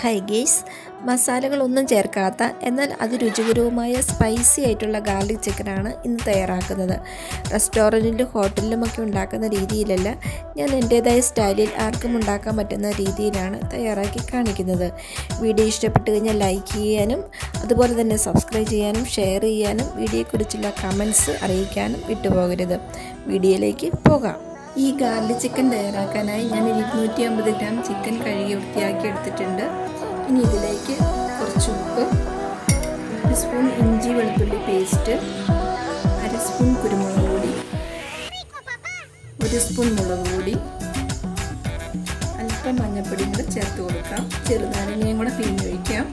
high guys മസാലകളൊന്നും ചേർക്കാത്ത എന്നാൽ അതിരുചികരവുമായ spicy ആയിട്ടുള്ള ഗാർലിക് ചിക്കനാണ് ഇന്ന് തയ്യാറാക്കുന്നത് റെസ്റ്റോറൻറ്റിലും ഹോട്ടലിലുമൊക്കെ ഉണ്ടാക്കുന്ന രീതിയിലല്ല ഞാൻ എൻ്റേതായ സ്റ്റൈലിൽ ആർക്കും ഉണ്ടാക്കാൻ പറ്റുന്ന രീതിയിലാണ് തയ്യാറാക്കി കാണിക്കുന്നത് വീഡിയോ ഇഷ്ടപ്പെട്ട് കഴിഞ്ഞാൽ ലൈക്ക് ചെയ്യാനും അതുപോലെ തന്നെ സബ്സ്ക്രൈബ് ചെയ്യാനും ഷെയർ ചെയ്യാനും വീഡിയോയെക്കുറിച്ചുള്ള കമൻസ് അറിയിക്കാനും വിട്ടുപോകരുത് വീഡിയോയിലേക്ക് പോകാം ഈ ഗാർലിക് ചിക്കൻ തയ്യാറാക്കാനായി ഞാൻ ഇരുന്നൂറ്റി അമ്പത് ഗ്രാം ചിക്കൻ കഴുകി വൃത്തിയാക്കി എടുത്തിട്ടുണ്ട് ഇനി ഇതിലേക്ക് കുറച്ച് ഉപ്പ് ഒരു സ്പൂൺ ഇഞ്ചി വെളുത്തുള്ളി പേസ്റ്റ് അര സ്പൂൺ കുരുമുളക് പൊടി ഒരു സ്പൂൺ മുളക് പൊടി അല്പം മഞ്ഞൾപ്പൊടിയും കൂടെ ചേർത്ത് കൊടുക്കാം ചെറുനാരങ്ങയും കൂടെ പിഴിഞ്ഞൊഴിക്കാം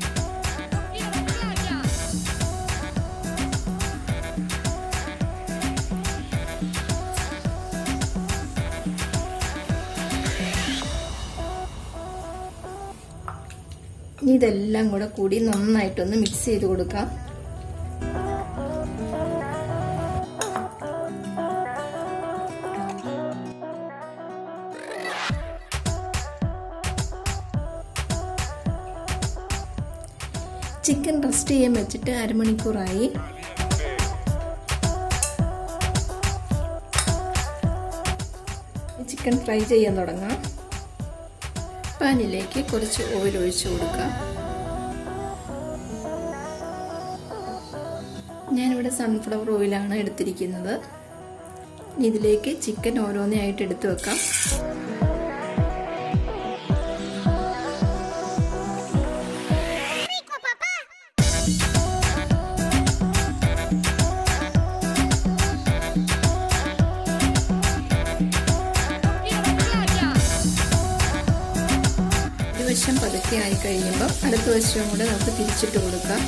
ഇനി ഇതെല്ലാം കൂടെ കൂടി നന്നായിട്ടൊന്ന് മിക്സ് ചെയ്ത് കൊടുക്കാം ചിക്കൻ റെസ്റ്റ് ചെയ്യാൻ വെച്ചിട്ട് അരമണിക്കൂറായി ചിക്കൻ ഫ്രൈ ചെയ്യാൻ തുടങ്ങാം പാനിലേക്ക് കുറച്ച് ഓയിൽ ഒഴിച്ചു കൊടുക്കാം ഞാനിവിടെ സൺഫ്ലവർ ഓയിലാണ് എടുത്തിരിക്കുന്നത് ഇതിലേക്ക് ചിക്കൻ ഓരോന്നായിട്ട് എടുത്തു വെക്കാം ഒരു വശം പതുക്കെ ആയി കഴിയുമ്പോൾ അടുത്ത വശവും കൂടെ നമുക്ക് തിരിച്ചിട്ട് കൊടുക്കാം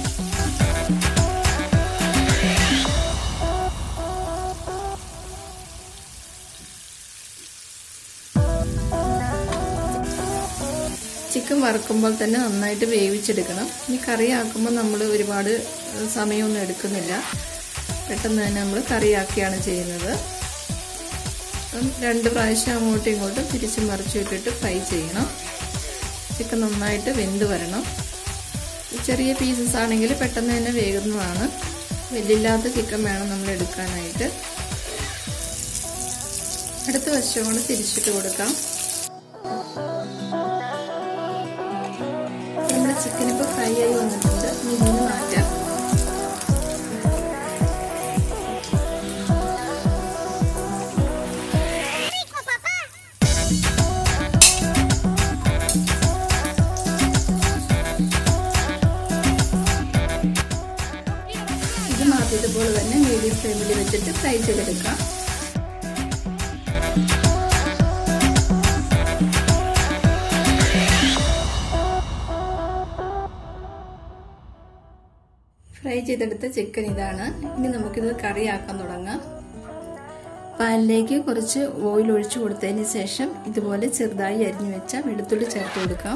ചിക്കൻ വറുക്കുമ്പോൾ തന്നെ നന്നായിട്ട് വേവിച്ചെടുക്കണം ഇനി കറിയാക്കുമ്പോൾ നമ്മൾ ഒരുപാട് സമയമൊന്നും എടുക്കുന്നില്ല പെട്ടെന്ന് തന്നെ നമ്മൾ കറിയാക്കിയാണ് ചെയ്യുന്നത് രണ്ട് പ്രാവശ്യം അങ്ങോട്ടും ഇങ്ങോട്ടും തിരിച്ച് മറിച്ചു ഇട്ടിട്ട് ഫ്രൈ ചെയ്യണം ചിക്കൻ നന്നായിട്ട് വെന്ത് വരണം ചെറിയ പീസസ് ആണെങ്കിൽ പെട്ടെന്ന് തന്നെ വേകുന്നതാണ് വെല്ലില്ലാത്ത ചിക്കൻ വേണം നമ്മൾ എടുക്കാനായിട്ട് അടുത്ത വശം കൊണ്ട് തിരിച്ചിട്ട് കൊടുക്കാം നമ്മുടെ ചിക്കൻ ഇപ്പോൾ ഫ്രൈ ആയി വന്നിട്ടുണ്ട് ഇനി ഇതിന് മാറ്റാം ഇത് മാറ്റിയതുപോലെ തന്നെ മീഡിയം ഫ്ലെയിമിൽ വെച്ചിട്ട് ഫ്രൈ ചെയ്തെടുക്കാം ഫ്രൈ ചെയ്തെടുത്ത ചിക്കൻ ഇതാണ് ഇനി നമുക്കിത് കറിയാക്കാൻ തുടങ്ങാം പാനിലേക്ക് കുറച്ച് ഓയിൽ ഒഴിച്ചു കൊടുത്തതിന് ശേഷം ഇതുപോലെ ചെറുതായി അരിഞ്ഞു വെച്ച വെളുത്തുള്ളി ചേർത്ത് കൊടുക്കാം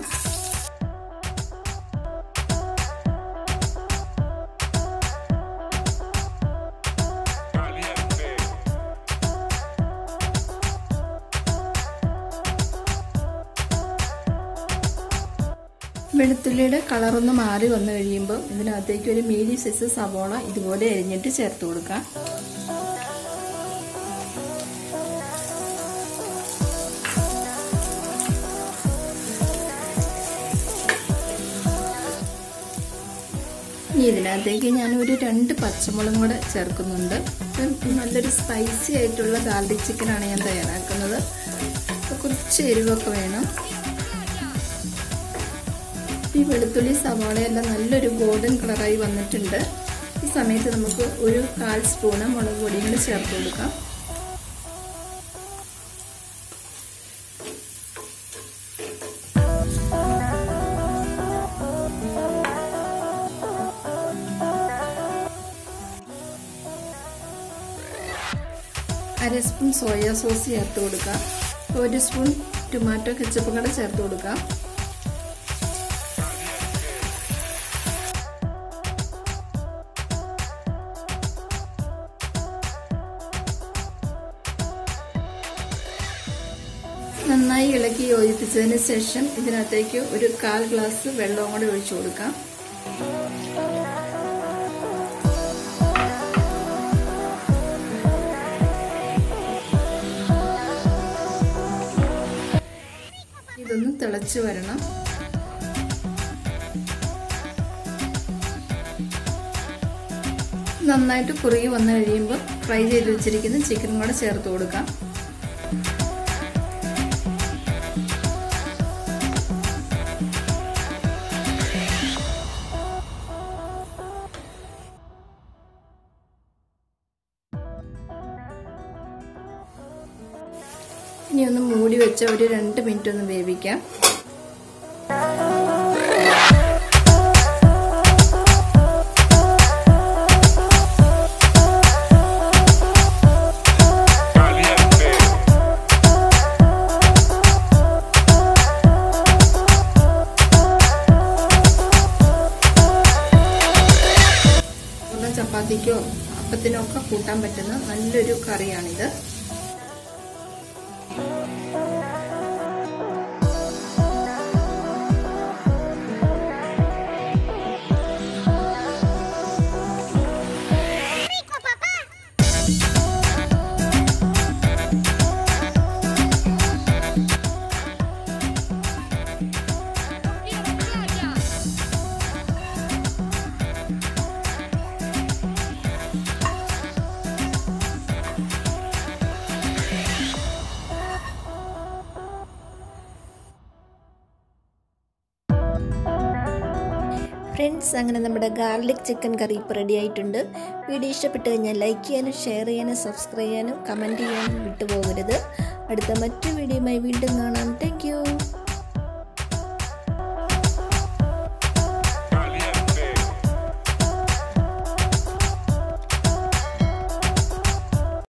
വെളുത്തുള്ളിയുടെ കളറൊന്ന് മാറി വന്നു കഴിയുമ്പോൾ ഇതിനകത്തേക്ക് ഒരു മീഡിയം സൈസ് സവോള ഇതുപോലെ അരിഞ്ഞിട്ട് ചേർത്ത് കൊടുക്കാം ഇനി ഇതിനകത്തേക്ക് ഞാൻ ഒരു രണ്ട് പച്ചമുളകും കൂടെ ചേർക്കുന്നുണ്ട് നല്ലൊരു സ്പൈസി ആയിട്ടുള്ള ഗാർലിക് ചിക്കനാണ് ഞാൻ തയ്യാറാക്കുന്നത് കുറച്ച് എരിവൊക്കെ വേണം ഈ വെളുത്തുള്ളി സവാളയെല്ലാം നല്ലൊരു ഗോൾഡൻ കളറായി വന്നിട്ടുണ്ട് ഈ സമയത്ത് നമുക്ക് ഒരു കാൽ സ്പൂണ് മുളക് പൊടിയും കൂടി ചേർത്ത് കൊടുക്കാം അര സ്പൂൺ സോയ സോസ് ചേർത്ത് കൊടുക്കാം ഒരു സ്പൂൺ ടൊമാറ്റോ കെച്ചപ്പും കൂടെ ചേർത്ത് കൊടുക്കാം നന്നായി ഇളക്കി യോജിപ്പിച്ചതിന് ശേഷം ഇതിനകത്തേക്ക് ഒരു കാൽ ഗ്ലാസ് വെള്ളവും കൂടെ ഒഴിച്ചു കൊടുക്കാം ഇതൊന്ന് തിളച്ച് വരണം നന്നായിട്ട് കുറുകി വന്നു കഴിയുമ്പോൾ ഫ്രൈ ചെയ്ത് വെച്ചിരിക്കുന്ന ചിക്കനും കൂടെ ചേർത്ത് കൊടുക്കാം ഇനി ഒന്ന് മൂടി വെച്ച ഒരു രണ്ട് മിനിറ്റ് ഒന്ന് വേവിക്കാം ചപ്പാത്തിക്കോ അപ്പത്തിനോ ഒക്കെ കൂട്ടാൻ പറ്റുന്ന നല്ലൊരു കറിയാണിത് ഫ്രണ്ട്സ് അങ്ങനെ നമ്മുടെ ഗാർലിക് ചിക്കൻ കറി ഇപ്പോൾ റെഡി ആയിട്ടുണ്ട് വീഡിയോ ഇഷ്ടപ്പെട്ട് കഴിഞ്ഞാൽ ലൈക്ക് ചെയ്യാനും ഷെയർ ചെയ്യാനും സബ്സ്ക്രൈബ് ചെയ്യാനും കമൻറ്റ് ചെയ്യാനും വിട്ടുപോകരുത് അടുത്ത മറ്റു വീഡിയോയുമായി വീണ്ടും കാണാം